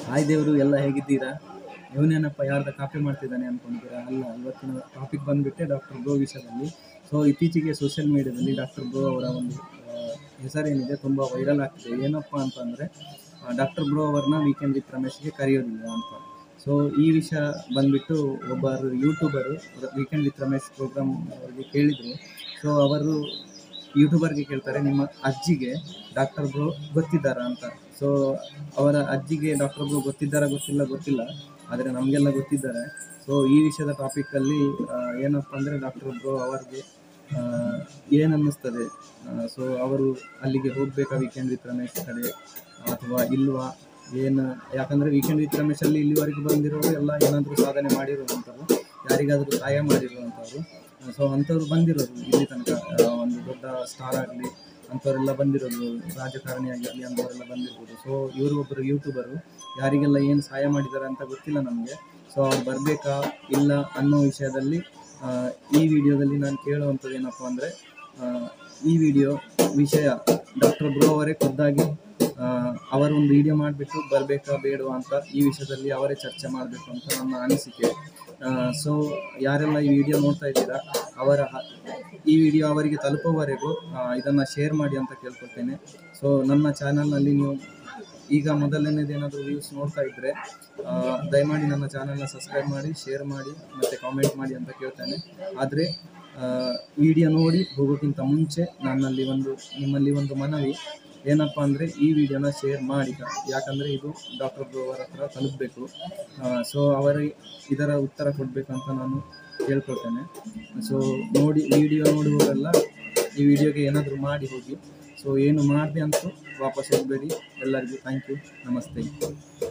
hi ದೇವರು ಎಲ್ಲ ಹೇಗಿದ್ದೀರಾ ಇವನೇನಪ್ಪ ಯಾರ್ದ ಕಾಪಿ ಮಾಡ್ತಿದ್ದಾನೆ ಅನ್ಕೊಂಡಿದ್ದೀರಾ ಅಲ್ಲ ಇವತ್ತಿನ ಟಾಪಿಕ್ ಬಂದುಬಿಟ್ಟೆ ಡಾಕ್ಟರ್ ಬ್ರೋ ವಿಷಯದಲ್ಲಿ ಸೊ ಇತ್ತೀಚೆಗೆ ಸೋಷಿಯಲ್ ಮೀಡಿಯಾದಲ್ಲಿ ಡಾಕ್ಟರ್ ಬ್ರೋ ಅವರ ಒಂದು ಆ, ಹೆಸರೇನಿದೆ ತುಂಬ ವೈರಲ್ ಆಗ್ತಿದೆ ಏನಪ್ಪ ಅಂತಂದರೆ ಡಾಕ್ಟರ್ ಬ್ರೋ ಅವ್ರನ್ನ ವೀಕೆಂಡ್ ವಿತ್ ರಮೇಶ್ಗೆ ಕರೆಯೋದಿಲ್ಲ ಅಂತ ಸೊ ಈ ವಿಷಯ ಬಂದುಬಿಟ್ಟು ಒಬ್ಬರು YouTuber weekend with Ramesh program ಅವರಿಗೆ ಕೇಳಿದರು ಸೊ ಅವರು ಯೂಟ್ಯೂಬರ್ಗೆ ಕೇಳ್ತಾರೆ ನಿಮ್ಮ ಅಜ್ಜಿಗೆ ಡಾಕ್ಟರ್ ಬ್ರೋ ಗೊತ್ತಿದ್ದಾರಾ ಅಂತ ಸೊ ಅವರ ಅಜ್ಜಿಗೆ ಡಾಕ್ಟರ್ ಬ್ರೋ ಗೊತ್ತಿದ್ದಾರಾ ಗೊತ್ತಿಲ್ಲ ಗೊತ್ತಿಲ್ಲ ಆದರೆ ನಮಗೆಲ್ಲ ಗೊತ್ತಿದ್ದಾರೆ ಸೊ ಈ ವಿಷಯದ ಟಾಪಿಕಲ್ಲಿ ಏನಪ್ಪ ಅಂದರೆ ಡಾಕ್ಟರ್ ಬ್ರೋ ಅವರಿಗೆ ಏನು ಅನ್ನಿಸ್ತದೆ ಸೊ ಅವರು ಅಲ್ಲಿಗೆ ಹೋಗಬೇಕಾ ವೀಕೆಂಡ್ ವಿತ್ ರಮೇಶ್ ಕಡೆ ಅಥವಾ ಇಲ್ವಾ ಏನು ಯಾಕಂದರೆ ವೀಕೆಂಡ್ ವಿತ್ ರಮೇಶಲ್ಲಿ ಇಲ್ಲಿವರೆಗೂ ಬಂದಿರೋರು ಎಲ್ಲ ಏನಾದರೂ ಸಾಧನೆ ಮಾಡಿರುವಂಥವ್ರು ಯಾರಿಗಾದರೂ ಸಹಾಯ ಮಾಡಿರುವಂಥವ್ರು ಸೊ ಅಂಥವ್ರು ಬಂದಿರೋರು ಇಲ್ಲಿ ತನಕ ಆ, ಒಂದು ದೊಡ್ಡ ಸ್ಟಾರ್ ಆಗಲಿ ಅಂಥವರೆಲ್ಲ ಬಂದಿರೋದು ರಾಜಕಾರಣಿ ಆಗಿರಲಿ ಅಂಥವರೆಲ್ಲ ಬಂದಿರ್ಬೋದು ಸೊ ಇವರು ಒಬ್ಬರು ಯೂಟ್ಯೂಬರು ಯಾರಿಗೆಲ್ಲ ಏನು ಸಹಾಯ ಮಾಡಿದ್ದಾರೆ ಅಂತ ಗೊತ್ತಿಲ್ಲ ನಮಗೆ ಸೊ ಅವ್ರು ಬರಬೇಕಾ ಇಲ್ಲ ಅನ್ನೋ ವಿಷಯದಲ್ಲಿ ಆ, ಈ ವಿಡಿಯೋದಲ್ಲಿ ನಾನು ಕೇಳುವಂಥದ್ದು ಏನಪ್ಪ ಅಂದರೆ ಈ ವಿಡಿಯೋ ವಿಷಯ ಡಾಕ್ಟರ್ ಬ್ರೋ ಅವರೇ ಖುದ್ದಾಗಿ ಆ, ಅವರು ಒಂದು ವಿಡಿಯೋ ಮಾಡಿಬಿಟ್ಟು ಬರಬೇಕಾ ಬೇಡವಾ ಅಂತ ಈ ವಿಷಯದಲ್ಲಿ ಅವರೇ ಚರ್ಚೆ ಮಾಡಬೇಕು ಅಂತ ನನ್ನ ಅನಿಸಿಕೆ ಸೊ ಯಾರೆಲ್ಲ ಈ ವಿಡಿಯೋ ನೋಡ್ತಾ ಇದ್ದೀರಾ ಅವರ ಹ- ಈ ವಿಡಿಯೋ ಅವರಿಗೆ ತಲುಪುವವರೆಗೂ ಇದನ್ನು ಶೇರ್ ಮಾಡಿ ಅಂತ ಕೇಳ್ಕೊಳ್ತೇನೆ ಸೊ ನನ್ನ ಚಾನಲ್ನಲ್ಲಿ ನೀವು ಈಗ ಮೊದಲನೇದು ಏನಾದರೂ ವ್ಯೂಸ್ ನೋಡ್ತಾ ಇದ್ದರೆ ದಯಮಾಡಿ ನನ್ನ ಚಾನಲ್ನ ಸಬ್ಸ್ಕ್ರೈಬ್ ಮಾಡಿ ಶೇರ್ ಮಾಡಿ ಮತ್ತು ಕಾಮೆಂಟ್ ಮಾಡಿ ಅಂತ ಕೇಳ್ತೇನೆ ಆದರೆ ವಿಡಿಯೋ ನೋಡಿ ಹೋಗೋಕ್ಕಿಂತ ಮುಂಚೆ ನನ್ನಲ್ಲಿ ಒಂದು ನಿಮ್ಮಲ್ಲಿ ಒಂದು ಮನವಿ ಏನಪ್ಪ ಅಂದರೆ ಈ ವಿಡಿಯೋನ ಶೇರ್ ಮಾಡಿ ಯಾಕಂದರೆ ಇದು ಡಾಕ್ಟರ್ ಬ್ರೋವರ್ ಹತ್ರ ತಲುಪಬೇಕು ಸೊ ಅವರಿಗೆ ಇದರ ಉತ್ತರ ಕೊಡಬೇಕು ಅಂತ ನಾನು ಕೇಳ್ಕೊಳ್ತೇನೆ ಸೊ ನೋಡಿ ವಿಡಿಯೋ ನೋಡುವವರೆಲ್ಲ ಈ ವಿಡಿಯೋಗೆ ಏನಾದರೂ ಮಾಡಿ ಹೋಗಿ ಸೊ ಏನು ಮಾಡಿದೆ ಅಂತೂ ವಾಪಸ್ ಹೋಗಬೇಡಿ ಎಲ್ಲರಿಗೂ ಥ್ಯಾಂಕ್ ಯು ನಮಸ್ತೆ